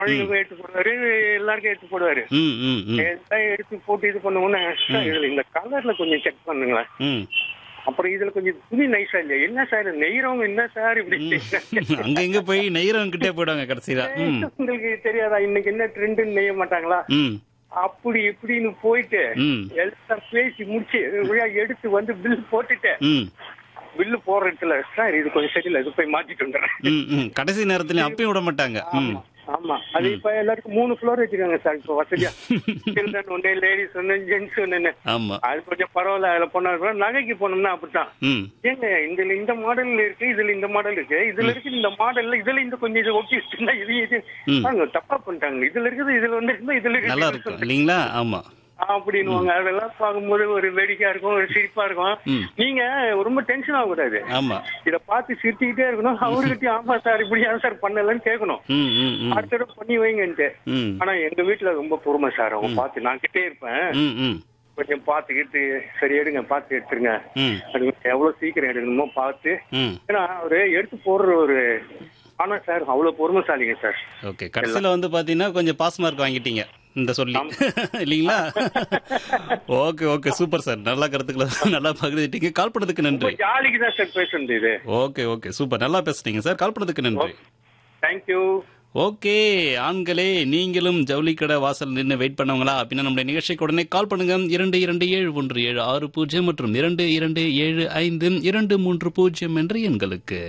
குழந்தைங்களுக்கும் எடுத்து போடுவாரு எல்லாருக்கும் எடுத்து போடுவாரு ம் ம் ம் எல்லாம் எடுத்து போட்டு இது பண்ண உடனே சார் இதுல இந்த கலர்ல கொஞ்சம் செக் பண்ணுங்களேன் ம் அப்புறம் இதுல கொஞ்சம் துணி நைஸா இல்லையா என்ன சார் நெய்றவங்க என்ன சார் இப்படி அங்க இங்க போய் நெய்றவங்க கிட்டே போயிடுவாங்க கடைசியில ம் உங்களுக்கு தெரியாதா இன்னைக்கு என்ன ட்ரெண்டுன்னு நெய்ய மாட்டாங்களா ம் அப்படி இப்படின்னு போயிட்டு ம் எல்லாம் பேசி முடிச்சு வழியா எடுத்து வந்து பில் போட்டுட்டு ம் பில்லு போடுற இடத்துல சார் இது கொஞ்சம் சரியில்லை இது போய் மாத்திட்டு வந்துடுறேன் ம் ம் கடைசி நேரத்துல அப்பயும் விட மாட்டாங்க ம் ஆமா அது இப்ப எல்லாருக்கும் மூணு ஃப்ளோர் வச்சிருக்காங்க சார் இப்ப வசதியா சில்ட்ரன் ஒண்ணு லேடிஸ் ஒண்ணு ஜென்ஸ் ஒண்ணு ஆமா அது கொஞ்சம் பரவாயில்ல அதுல போனா நகைக்கு போனோம்னா அப்படித்தான் ம் ஏங்க இதுல இந்த மாடல் இருக்கு இதுல இந்த மாடல் இருக்கு இதுல இருக்கு இந்த மாடல்ல இதுல இந்த கொஞ்சம் இது ஒட்டி வச்சிருந்தா இது இது ம். பாருங்க, தப்பா பண்ணிட்டாங்க இதுல இருக்குது இதுல வந்து இருந்தா இதுல இருக்கு நல்லா இருக்கும் இல்லைங்களா ஆமா அப்படின்னுவாங்க அதெல்லாம் பார்க்கும்போது ஒரு வேடிக்கையா இருக்கும் ஒரு சிரிப்பா இருக்கும் ம். நீங்க ரொம்ப டென்ஷன் ஆகக்கூடாது ஆமா இத பார்த்து சிரிச்சுக்கிட்டே இருக்கணும் அவர்கிட்டயும் ஆமா சார் இப்படி ஏன் சார் பண்ணலன்னு கேட்கணும் ம் ம் ம் அடுத்த தடவை பண்ணி வைங்கன்ட்டு ம் ஆனா எங்க வீட்டுல ரொம்ப பொறுமை சார் அவங்க பார்த்து நான் கிட்டே இருப்பேன் ம் ம் கொஞ்சம் பார்த்துக்கிட்டு சரி எடுங்க பார்த்து எடுத்துருங்க ம் அது எவ்வளவு சீக்கிரம் எடுக்கணுமோ பார்த்து ம் ஏன்னா அவரு எடுத்து போடுற ஒரு ஆனா சார் அவ்வளவு பொறுமைசாலிங்க சார் ஓகே கடைசியில் வந்து பார்த்தீங்கன்னா கொஞ்சம் பாஸ் மார்க் வாங்கிட்டீங்க இந்த சொல்லி இல்லைங்களா ஓகே ஓகே சூப்பர் சார் நல்ல கருத்துக்களை நல்லா பகிர்ந்துட்டீங்க கால் பண்ணதுக்கு ரொம்ப நன்றி ஜாலிக்கு தான் சார் பேசுறது இது ஓகே ஓகே சூப்பர் நல்லா பேசுனீங்க சார் கால் பண்ணதுக்கு நன்றி தேங்க்யூ ஓகே ஆண்களே நீங்களும் ஜவுளி கடை வாசல் நின்று வெயிட் பண்ணவங்களா அப்படின்னா நம்முடைய நிகழ்ச்சிக்கு உடனே கால் பண்ணுங்க இரண்டு இரண்டு ஏழு ஒன்று ஏழு ஆறு பூஜ்ஜியம் மற்றும் இரண்டு இரண்டு ஏழு ஐந்து இரண்டு மூன்று பூஜ்ஜியம் என்ற எண்களுக்கு